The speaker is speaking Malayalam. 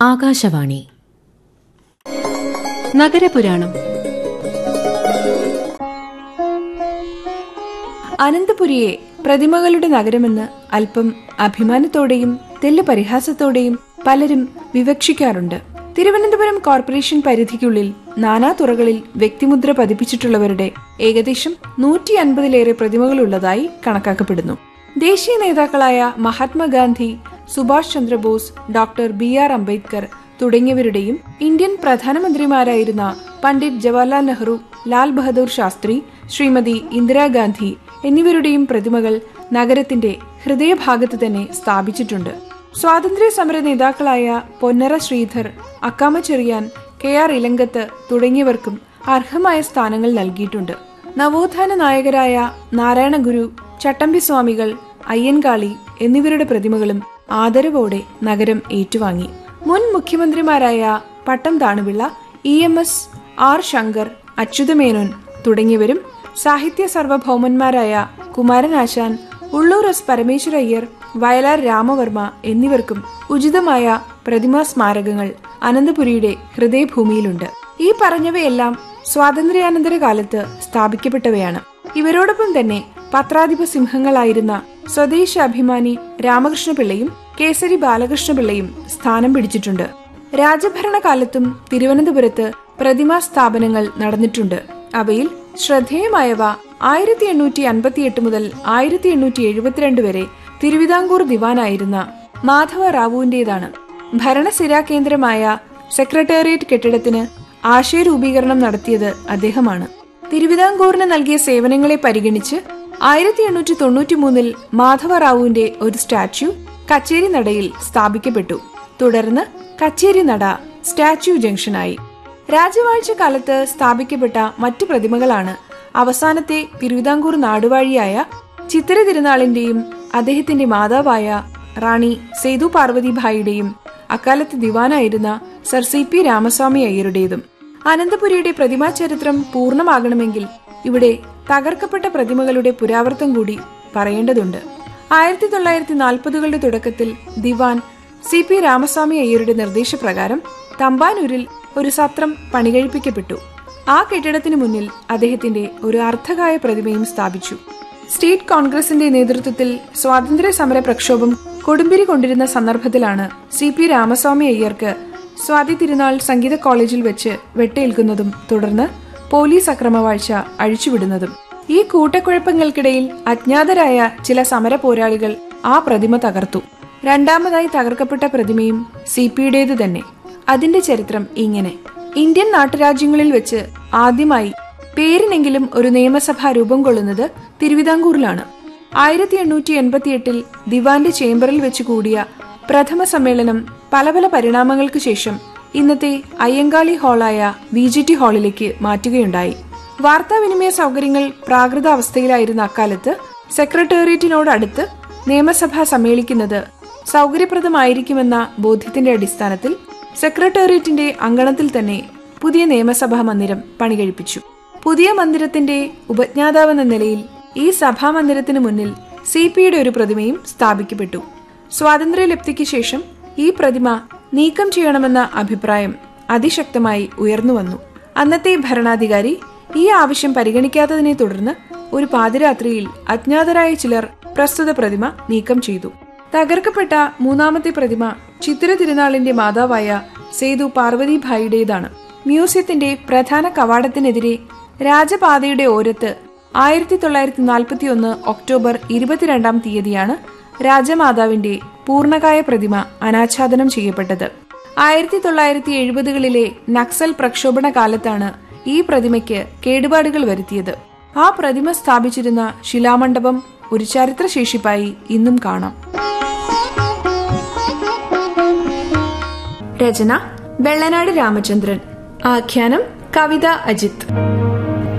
ആകാശവാണി നഗരപുരാണം അനന്തപുരിയെ പ്രതിമകളുടെ നഗരമെന്ന് അല്പം അഭിമാനത്തോടെയും തെല്ല് പരിഹാസത്തോടെയും പലരും വിവക്ഷിക്കാറുണ്ട് തിരുവനന്തപുരം കോർപ്പറേഷൻ പരിധിക്കുള്ളിൽ നാനാ തുറകളിൽ വ്യക്തിമുദ്ര പതിപ്പിച്ചിട്ടുള്ളവരുടെ ഏകദേശം നൂറ്റി അൻപതിലേറെ പ്രതിമകളുള്ളതായി കണക്കാക്കപ്പെടുന്നു ദേശീയ നേതാക്കളായ Mahatma Gandhi Subhash Chandra Bose doctor B R Ambedkar തുടങ്ങിയവരുടെയും ഇന്ത്യൻ പ്രധാനമന്ത്രിമാരായിരുന്ന പണ്ഡിറ്റ് ജവഹർലാൽ നെഹ്റു ലാൽ ബഹദൂർ ശാസ്ത്രി ശ്രീമതി ഇന്ദിരാഗാന്ധി എന്നിവരുടെയും പ്രതിമകൾ നഗരത്തിന്റെ ഹൃദയഭാഗത്ത് തന്നെ സ്ഥാപിച്ചിട്ടുണ്ട് സ്വാതന്ത്ര്യ സമര നേതാക്കളായ പൊന്നറ ശ്രീധർ അക്കാമ ചെറിയാൻ കെ ആർ ഇലങ്കത്ത് തുടങ്ങിയവർക്കും അർഹമായ സ്ഥാനങ്ങൾ നൽകിയിട്ടുണ്ട് നവോത്ഥാന നായകരായ നാരായണ ഗുരു ചട്ടമ്പി സ്വാമികൾ അയ്യൻകാളി എന്നിവരുടെ പ്രതിമകളും ആദരവോടെ നഗരം ഏറ്റുവാങ്ങി മുൻ മുഖ്യമന്ത്രിമാരായ Pattom Thanu Pillai E M S R Sankar Achutha Menon തുടങ്ങിയവരും സാഹിത്യ സർവഭൗമന്മാരായ കുമാരനാശാൻ ഉള്ളൂർ എസ് പരമേശ്വര അയ്യർ വയലാർ രാമവർമ്മ എന്നിവർക്കും ഉചിതമായ പ്രതിമാ സ്മാരകങ്ങൾ അനന്തപുരിയുടെ ഹൃദയഭൂമിയിലുണ്ട് ഈ പറഞ്ഞവയെല്ലാം സ്വാതന്ത്ര്യാനന്തര കാലത്ത് സ്ഥാപിക്കപ്പെട്ടവയാണ് ഇവരോടൊപ്പം തന്നെ പത്രാധിപ സിംഹങ്ങളായിരുന്ന സ്വദേശ അഭിമാനി രാമകൃഷ്ണപിള്ളയും കേസരി ബാലകൃഷ്ണപിള്ളയും സ്ഥാനം പിടിച്ചിട്ടുണ്ട് രാജഭരണകാലത്തും തിരുവനന്തപുരത്ത് പ്രതിമാ സ്ഥാപനങ്ങൾ നടന്നിട്ടുണ്ട് അവയിൽ ശ്രദ്ധേയമായവ ആയിരത്തി എണ്ണൂറ്റി അൻപത്തിയെട്ട് മുതൽ ആയിരത്തി എണ്ണൂറ്റി എഴുപത്തിരണ്ട് വരെ തിരുവിതാംകൂർ ദിവാനായിരുന്ന മാധവ റാവുവിന്റേതാണ് ഭരണസിരാ കേന്ദ്രമായ സെക്രട്ടേറിയറ്റ് കെട്ടിടത്തിന് ആശയരൂപീകരണം നടത്തിയത് അദ്ദേഹമാണ് തിരുവിതാംകൂറിന് നൽകിയ സേവനങ്ങളെ പരിഗണിച്ച് ആയിരത്തി എണ്ണൂറ്റി തൊണ്ണൂറ്റി മൂന്നിൽ മാധവ റാവുവിന്റെ ഒരു സ്റ്റാച്യു കച്ചേരി നടയിൽ സ്ഥാപിക്കപ്പെട്ടു തുടർന്ന് കച്ചേരി നട സ്റ്റാച്യു ജംഗ്ഷനായി രാജവാഴ്ച കാലത്ത് സ്ഥാപിക്കപ്പെട്ട മറ്റു പ്രതിമകളാണ് അവസാനത്തെ തിരുവിതാംകൂർ നാടുവാഴിയായ ചിത്തിര തിരുനാളിന്റെയും അദ്ദേഹത്തിന്റെ മാതാവായ റാണി സേതു പാർവതിഭായിയുടെയും അക്കാലത്ത് ദിവാനായിരുന്ന സർ സി പി രാമസ്വാമി അയ്യരുടേതും അനന്തപുരിയുടെ പ്രതിമാ ചരിത്രം പൂർണ്ണമാകണമെങ്കിൽ ഇവിടെ തകർക്കപ്പെട്ട പ്രതിമകളുടെ പുരാവർത്തം കൂടി പറയേണ്ടതുണ്ട് ആയിരത്തി തൊള്ളായിരത്തി നാൽപ്പതുകളുടെ തുടക്കത്തിൽ ദിവാൻ സി പി രാമസ്വാമി അയ്യരുടെ നിർദ്ദേശപ്രകാരം തമ്പാനൂരിൽ ഒരു സത്രം പണികഴിപ്പിക്കപ്പെട്ടു ആ കെട്ടിടത്തിന് മുന്നിൽ അദ്ദേഹത്തിന്റെ ഒരു അർത്ഥകായ പ്രതിമയും സ്ഥാപിച്ചു സ്റ്റേറ്റ് കോൺഗ്രസിന്റെ നേതൃത്വത്തിൽ സ്വാതന്ത്ര്യ സമര പ്രക്ഷോഭം കൊടുമ്പിരി കൊണ്ടിരുന്ന സന്ദർഭത്തിലാണ് സി പി രാമസ്വാമി അയ്യർക്ക് സ്വാതി തിരുനാൾ സംഗീത കോളേജിൽ വെച്ച് വെട്ടേൽക്കുന്നതും തുടർന്ന് പോലീസ് അക്രമവാഴ്ച അഴിച്ചുവിടുന്നതും ഈ കൂട്ടക്കുഴപ്പങ്ങൾക്കിടയിൽ അജ്ഞാതരായ ചില സമര പോരാളികൾ ആ പ്രതിമ തകർത്തു രണ്ടാമതായി തകർക്കപ്പെട്ട പ്രതിമയും സി പിയുടേത് തന്നെ അതിന്റെ ചരിത്രം ഇങ്ങനെ ഇന്ത്യൻ നാട്ടുരാജ്യങ്ങളിൽ വെച്ച് ആദ്യമായി പേരിനെങ്കിലും ഒരു നിയമസഭ രൂപം കൊള്ളുന്നത് തിരുവിതാംകൂറിലാണ് ആയിരത്തി എണ്ണൂറ്റി എൺപത്തിയെട്ടിൽ ദിവാന്റെ ചേംബറിൽ വെച്ച് കൂടിയ പ്രഥമ സമ്മേളനം പല പല പരിണാമങ്ങൾക്ക് ശേഷം ഇന്നത്തെ അയ്യങ്കാളി ഹാളായ വി ജി ടി ഹാളിലേക്ക് മാറ്റുകയുണ്ടായി വാർത്താവിനിമയ സൗകര്യങ്ങൾ പ്രാകൃത അവസ്ഥയിലായിരുന്ന അക്കാലത്ത് സെക്രട്ടേറിയറ്റിനോടടുത്ത് നിയമസഭ സമ്മേളിക്കുന്നത് സൗകര്യപ്രദമായിരിക്കുമെന്ന ബോധ്യത്തിന്റെ അടിസ്ഥാനത്തിൽ സെക്രട്ടേറിയറ്റിന്റെ അങ്കണത്തിൽ തന്നെ പുതിയ നിയമസഭാ മന്ദിരം പണികഴിപ്പിച്ചു പുതിയ മന്ദിരത്തിന്റെ ഉപജ്ഞാതാവെന്ന നിലയിൽ ഈ സഭാ മന്ദിരത്തിന് മുന്നിൽ സി പിയുടെ ഒരു പ്രതിമയും സ്ഥാപിക്കപ്പെട്ടു സ്വാതന്ത്ര്യലബ്ധിക്ക് ശേഷം ഈ പ്രതിമ നീക്കം ചെയ്യണമെന്ന അഭിപ്രായം അതിശക്തമായി ഉയർന്നുവന്നു അന്നത്തെ ഭരണാധികാരി ഈ ആവശ്യം പരിഗണിക്കാത്തതിനെ തുടർന്ന് ഒരു പാതിരാത്രിയിൽ അജ്ഞാതരായ ചിലർ പ്രസ്തുത പ്രതിമ നീക്കം ചെയ്തു തകർക്കപ്പെട്ട മൂന്നാമത്തെ പ്രതിമ ചിത്തിര തിരുനാളിന്റെ മാതാവായ സേതു പാർവതിഭായിയുടേതാണ് മ്യൂസിയത്തിന്റെ പ്രധാന കവാടത്തിനെതിരെ രാജപാതയുടെ ഓരത്ത് ആയിരത്തി തൊള്ളായിരത്തി നാൽപ്പത്തി ഒന്ന് ഒക്ടോബർ ഇരുപത്തിരണ്ടാം തീയതിയാണ് രാജമാതാവിന്റെ പൂർണ്ണകായ പ്രതിമ അനാച്ഛാദനം ചെയ്യപ്പെട്ടത് ആയിരത്തി തൊള്ളായിരത്തി എഴുപതുകളിലെ നക്സൽ പ്രക്ഷോഭണ കാലത്താണ് ഈ പ്രതിമയ്ക്ക് കേടുപാടുകൾ വരുത്തിയത് ആ പ്രതിമ സ്ഥാപിച്ചിരുന്ന ശിലാമണ്ഡപം ഒരു ചരിത്രശേഷിപ്പായി ഇന്നും കാണാം രചന വെള്ളനാട് രാമചന്ദ്രൻ ആഖ്യാനം കവിത അജിത്